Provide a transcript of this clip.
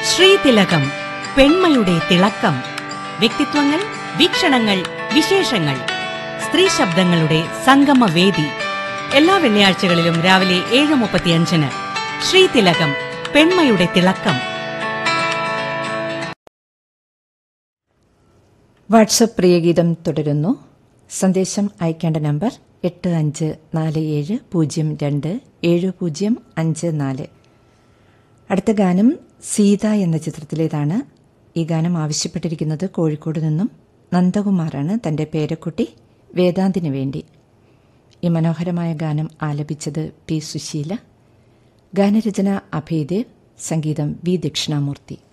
ശ്രീതിലകം പെൺമയുടെ തിളക്കം വ്യക്തിത്വങ്ങൾ വീക്ഷണങ്ങൾ വിശേഷങ്ങൾ സ്ത്രീ ശബ്ദങ്ങളുടെ സംഗമവേദി എല്ലാ വെള്ളിയാഴ്ചകളിലും രാവിലെ ഏഴ് മുപ്പത്തിയഞ്ചിന് ശ്രീതിലകം പെൺമയുടെ തിളക്കം വാട്സപ്പ് പ്രിയഗീതം തുടരുന്നു സന്ദേശം അയക്കേണ്ട നമ്പർ എട്ട് അഞ്ച് നാല് ഏഴ് പൂജ്യം രണ്ട് ഏഴ് പൂജ്യം അഞ്ച് നാല് അടുത്ത ഗാനം സീത എന്ന ചിത്രത്തിലേതാണ് ഈ ഗാനം ആവശ്യപ്പെട്ടിരിക്കുന്നത് കോഴിക്കോട് നിന്നും നന്ദകുമാറാണ് തന്റെ പേരക്കുട്ടി വേദാന്തിന് വേണ്ടി ഈ മനോഹരമായ ഗാനം ആലപിച്ചത് പി സുശീല ഗാനരചന അഭയദേവ് സംഗീതം വി ദക്ഷിണാമൂർത്തി